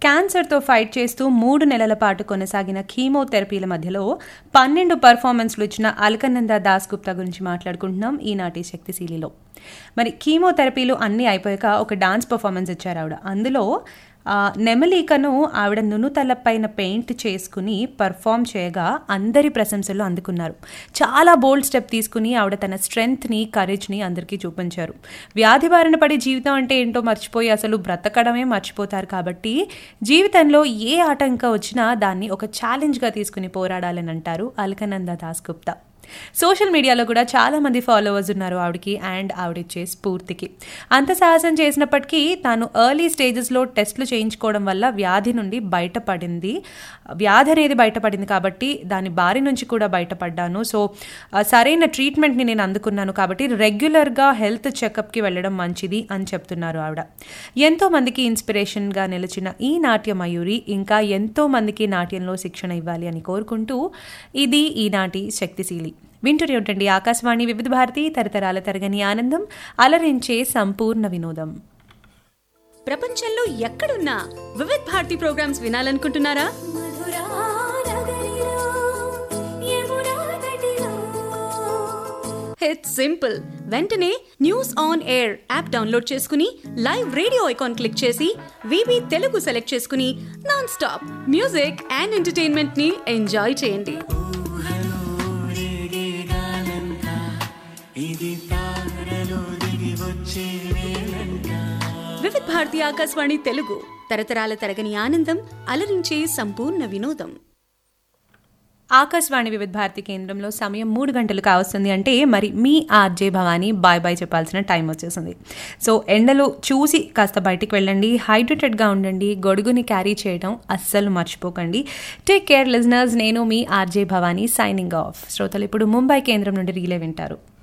క్యాన్సర్తో ఫైట్ చేస్తూ మూడు నెలల పాటు కొనసాగిన కీమోథెరపీల మధ్యలో పన్నెండు పర్ఫార్మెన్స్లు ఇచ్చిన అల్కనంద దాస్ గుప్తా గురించి మాట్లాడుకుంటున్నాం ఈనాటి శక్తిశీలిలో మరి కీమోథెరపీలు అన్నీ అయిపోయాక ఒక డాన్స్ పర్ఫార్మెన్స్ ఇచ్చారు ఆవిడ అందులో ఆ, నెమలికను ఆవిడ నునుతలపైన పెయింట్ చేసుకుని పర్ఫామ్ చేయగా అందరి ప్రశంసలు అందుకున్నారు చాలా బోల్డ్ స్టెప్ తీసుకుని ఆవిడ తన స్ట్రెంగ్త్ని కరేజ్ని అందరికీ చూపించారు వ్యాధి బారిన పడి జీవితం అంటే ఏంటో మర్చిపోయి అసలు బ్రతకడమే మర్చిపోతారు కాబట్టి జీవితంలో ఏ ఆటంకం వచ్చినా దాన్ని ఒక ఛాలెంజ్గా తీసుకుని పోరాడాలని అంటారు అల్కనంద దాస్ గుప్తా సోషల్ మీడియాలో కూడా చాలా మంది ఫాలోవర్స్ ఉన్నారు ఆవిడకి అండ్ ఆవిడిచ్చే స్ఫూర్తికి అంత సాహసం చేసినప్పటికీ తాను ఎర్లీ స్టేజెస్లో టెస్టులు చేయించుకోవడం వల్ల వ్యాధి నుండి బయటపడింది వ్యాధి అనేది బయటపడింది కాబట్టి దాని బారి నుంచి కూడా బయటపడ్డాను సో ఆ, సరైన ట్రీట్మెంట్ని నేను అందుకున్నాను కాబట్టి రెగ్యులర్గా హెల్త్ చెకప్కి వెళ్ళడం మంచిది అని చెప్తున్నారు ఆవిడ ఎంతో మందికి ఇన్స్పిరేషన్గా నిలిచిన ఈ నాట్య మయూరి ఇంకా ఎంతో మందికి నాట్యంలో శిక్షణ ఇవ్వాలి అని కోరుకుంటూ ఇది ఈనాటి శక్తిశీలి వింటూనే ఉంటండి ఆకాశవాణి వివిధ భారతి తరతరాల తరగని ఆనందం అలరించే సంపూర్ణ వినోదం ప్రపంచంలో ఎక్కడున్నా వివిధ్ భారతి ప్రోగ్రామ్స్ వినాలనుకుంటున్నారా ఇట్స్ సింపుల్ వెంటనే news on air app download చేసుకుని లైవ్ రేడియో ఐకాన్ క్లిక్ చేసి వివి తెలుగు సెలెక్ట్ చేసుకుని non stop music and entertainment ని ఎంజాయ్ చేయండి వివిధ్ భారతి ఆకాశవాణి తెలుగు తరతరాల తరగని ఆనందం అలరించే సంపూర్ణ వినోదం ఆకాశవాణి వివిధ భారతి కేంద్రంలో సమయం మూడు గంటలు కావస్తుంది అంటే మరి మీ ఆర్జే భవానీ బాయ్ బాయ్ చెప్పాల్సిన టైం వచ్చేసింది సో ఎండలు చూసి కాస్త బయటికి వెళ్ళండి హైడ్రేటెడ్గా ఉండండి గొడుగుని క్యారీ చేయడం అస్సలు మర్చిపోకండి టేక్ కేర్ లిజనర్స్ నేను మీ ఆర్జే భవానీ సైనింగ్ ఆఫ్ శ్రోతలు ఇప్పుడు ముంబై కేంద్రం నుండి రీలే వింటారు